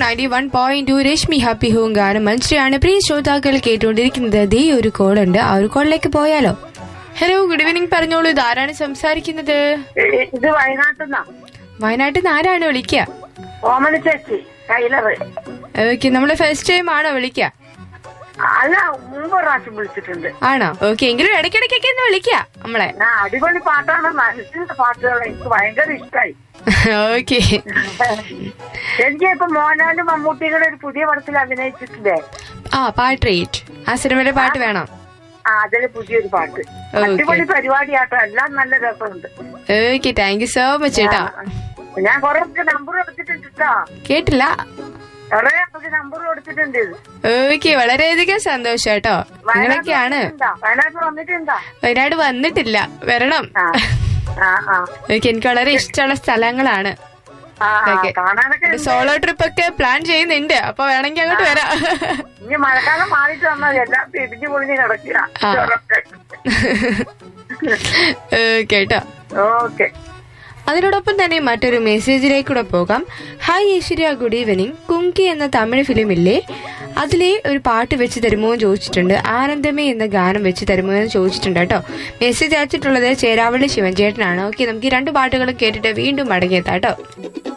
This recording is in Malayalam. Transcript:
Ninety one point two Rashmi happy home ഗാനം മനുഷ്യരാണ് പ്രിയ ശ്രോതാക്കൾ കേട്ടുകൊണ്ടിരിക്കുന്നത് ദേ ഒരു കോൾ ഉണ്ട് ആ ഒരു കോളിലേക്ക് പോയാലോ ഹലോ ഗുഡ് ഈവനിങ് പറഞ്ഞോളൂ ഇതാരാണ് സംസാരിക്കുന്നത് ഇ- ഇത് വയനാട്ടിന്നാ വയനാട്ടിൽ നിന്ന് ആരാണ് വിളിക്കുക ഓമന ചേച്ചി ടൈലറ് ഓക്കെ നമ്മള് ഫസ്റ്റ് ടൈം ആണോ വിളിക്കുക അല്ല മുമ്പ് ഒരു പ്രാവശ്യം വിളിച്ചിട്ടുണ്ട് ആണോ ഓക്കെ എങ്കിലും ഇടയ്ക്കിടയ്ക്കൊക്കെ ഒന്ന് വിളിക്കുക നമ്മളെ ഞാൻ അടിപൊളി പാട്ടാണ് മനസ്സിന്റെ പാട്ടുകൾ എനിക്ക് ഭയങ്കര ഇഷ്ടമായി ഓക്കെ എനിക്ക് ഇപ്പൊ മോഹൻലാലും മമ്മൂട്ടിയുടെ ഒരു പുതിയ പടത്തിൽ അഭിനയിച്ചിട്ടില്ലേ ആ പാട്ട് റേറ്റ് ആ സിനിമയുടെ പാട്ട് വേണം ആ അതില് പുതിയൊരു പാട്ട് അടിപൊളി പരിപാടിയാട്ടോ എല്ലാം നല്ല രസമുണ്ട് okay thank you so much ചേട്ടാ ഞാൻ കൊറേ നമ്പർ കൊടുത്തിട്ടുണ്ട് കേട്ടോ കേട്ടില്ല കൊറേ നമുക്ക് നമ്പർ കൊടുത്തിട്ടുണ്ട് ഓക്കെ വളരെയധികം സന്തോഷം കേട്ടോ നിങ്ങളൊക്കെയാണ് വന്നിട്ടുണ്ടോ? വയനാട്ടിൽ വന്നിട്ടുണ്ടോ വയനാട് വന്നിട്ടില്ല വരണം ആ ആ ആ ഓക്കെ എനിക്ക് വളരെ ഇഷ്ടമുള്ള സ്ഥലങ്ങളാണ് ആ, ആ, ഓക്കെ. കാണാനൊക്കെ ഒരു സോളോ ട്രിപ്പ് ഒക്കെ പ്ലാൻ ചെയ്യുന്നുണ്ട് അപ്പൊ വേണമെങ്കിൽ അങ്ങോട്ട് വരാം ഇനി മഴക്കാലം മാറിയിട്ട് വന്നാൽ എല്ലാം ഇടിഞ്ഞു പൊളിഞ്ഞ് കിടക്കുക ആ. ഓക്കെ കേട്ടോ ഓക്കെ അതിനോടൊപ്പം തന്നെ മറ്റൊരു മെസ്സേജിലേക്കൂടെ പോകാം hi Aishwarya good evening Kumki എന്ന തമിഴ് ഫിലിമില്ലേ അതിലെ ഒരു പാട്ട് വെച്ച് തരുമോ എന്ന് ചോദിച്ചിട്ടുണ്ട് ആനന്ദമേ എന്ന ഗാനം വെച്ച് തരുമോ എന്ന് ചോദിച്ചിട്ടുണ്ട് കേട്ടോ മെസ്സേജ് അയച്ചിട്ടുള്ളത് ചേരാവള്ളി ശിവൻചേട്ടനാണ് ഓക്കെ നമുക്ക് ഈ രണ്ട് പാട്ടുകളും കേട്ടിട്ട് വീണ്ടും മടങ്ങിയെത്താം കേട്ടോ